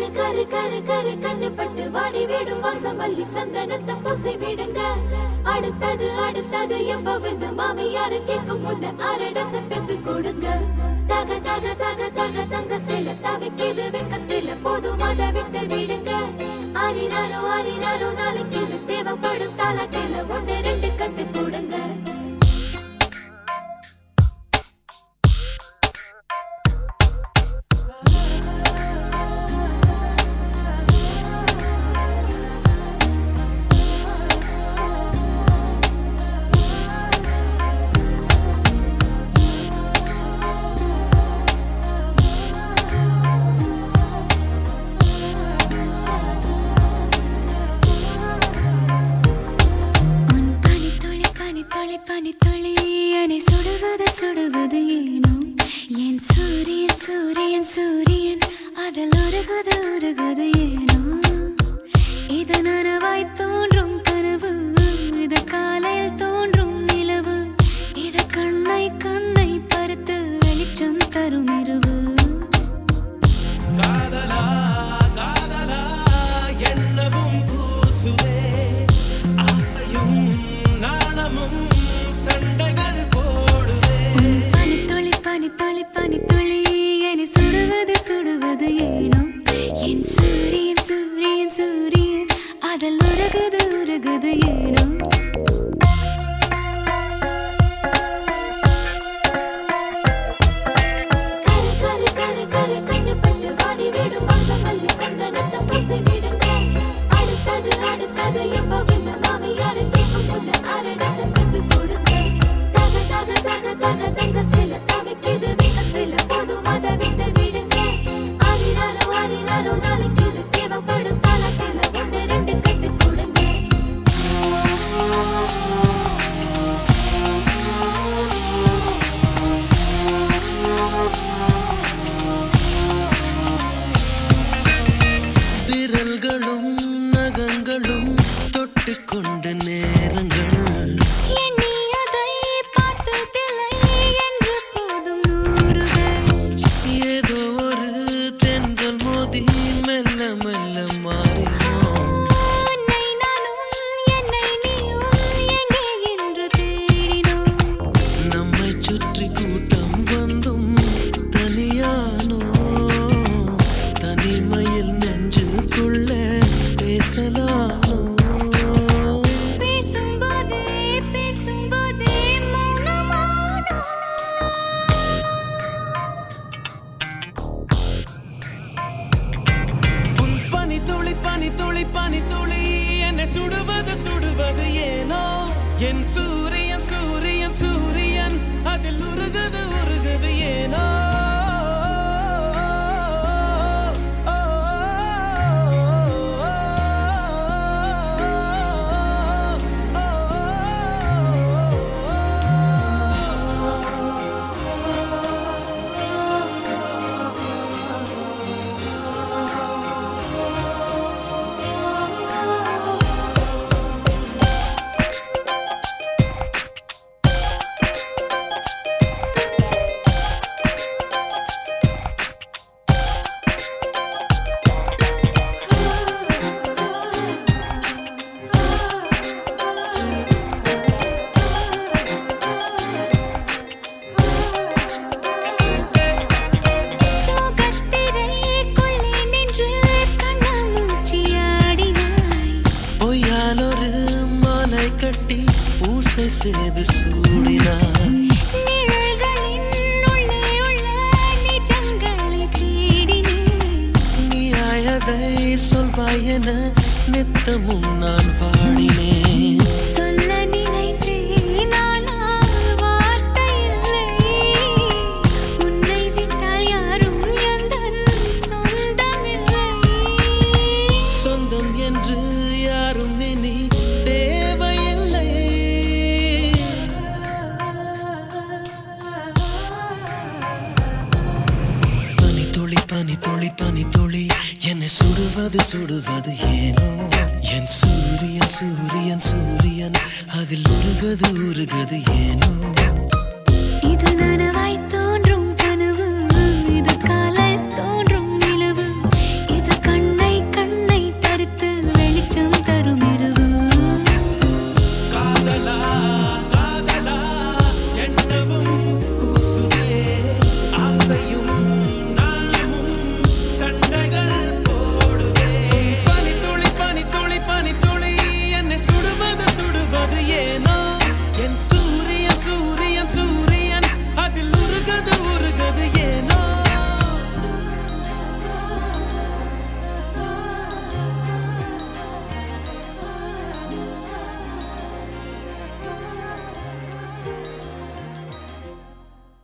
கரு கரு கரு கரு கண்ணு பட்டு வாடி விடும் வாசமல்லி சந்தனத்தை பூசி விடுங்க அடுத்தது அடுத்தது எப்பவன்னு மாமியாரு கேட்கும் முன்ன அரடச பெத்து கொடுங்க தக தக தக தக தங்க சில தவிக்கிது வெக்கத்தில போதும் அதை விட்டு விடுங்க ஆறினாரோ ஆறினாரோ நாளைக்கு இது தேவைப்படும் தாலாட்டில ஒண்ணு ரெண்டு கட்டு கொடுங்க உன் பனித்துளி பனித்துளி பனித்துளி என்னை சுடுவது சுடுவது ஏனோ என் சூரியன் சூரியன் சூரியன் அதில் உருகுது உருகுது ஏனோ இது நனவாய் தோன்றும் கனவு இது காலையில் தோன்றும் நிலவு இது கண்ணை கண்ணை பருத்து வெளிச்சம் தரும் இரவு காதலா காதலா என்னவும் கூசுவே ஆசையும் நாணமும் சண்டைகள் போடுவே உன் பனித்துளி பனித்துளி பனித்துளி என்னை சுடுவது சுடுவது ஏனோ என் சூரியன் சூரியன் சூரியன் அதில் உருகுது உருகுது ஏனோ கரு கரு கரு கரு கண்ணு பட்டு வாடி விடும் வாசமல்லி சந்தனத்தை பூசி விடுங்க அடுத்தது அடுத்தது எப்பவன்னு மாமியாரு கேட்கும் முன்ன அரடச பெத்து கொடுங்க தக தக தக தக தங்க சில தவிக்கிது வெக்கத்தில போதும் அதை விட்டு விடுங்க ஆறினாரோ ஆறினாரோ நாளைக்கு இது தேவைப்படும் தாலாட்டில ஒண்ணு ரெண்டு கட்டு கொடுங்க விரல்களும் நகங்களும் தொட்டுக்கொண்ட நேரங்கள் எண்ணி அதை பார்த்ததில்லை என்று போதும் நூறுகள் ஏதோ ஒரு தென்றல் மோதி மெல்ல மெல்ல மாறினோம் உன்னை நானும் என்னை நீயும் எங்கே என்று தேடினோம் நம்மை சுற்றி கூட்டம் வந்தும் தனியானோ தனிமையில் நெஞ்சுக்குள்ள பேசலானோ பேசும்போதே பேசும்போதே மௌனமானோ உன் பனி துளி பனி துளி பனி துளி என்னை சுடுவது சுடுவது ஏனோ என் சூரியன் சூரியன் சூரியன் அதில் உருகுது உருகுது ஏனோ முகத்திரைக்குள்ளே நின்று கண்ணாமூச்சியாடினாய் பொய்யாலொரு மாலை கட்டி பூசை செய்து சூடினான் நிழல்களின் உள்ளே உள்ள நிஜங்களை தேடினேன் நீயாயதை சொல்வாய் என நித்தமும் நான் வாடினேன் சொல்ல நினைத்தேன் ஆனால் வார்த்தை இல்லை உன்னை விட்டால் யாரும் எந்தன் சொந்தமில்லை சொந்தம் என்று யாரும் இனி தேவையில்லை பனி துளி பனி துளி பனி துளி என்னை சுடுவது சுடுவது ஏனோ என் சூரியன் சூரியன் சூரியன் அதில் உருகது உருகது ஏனோ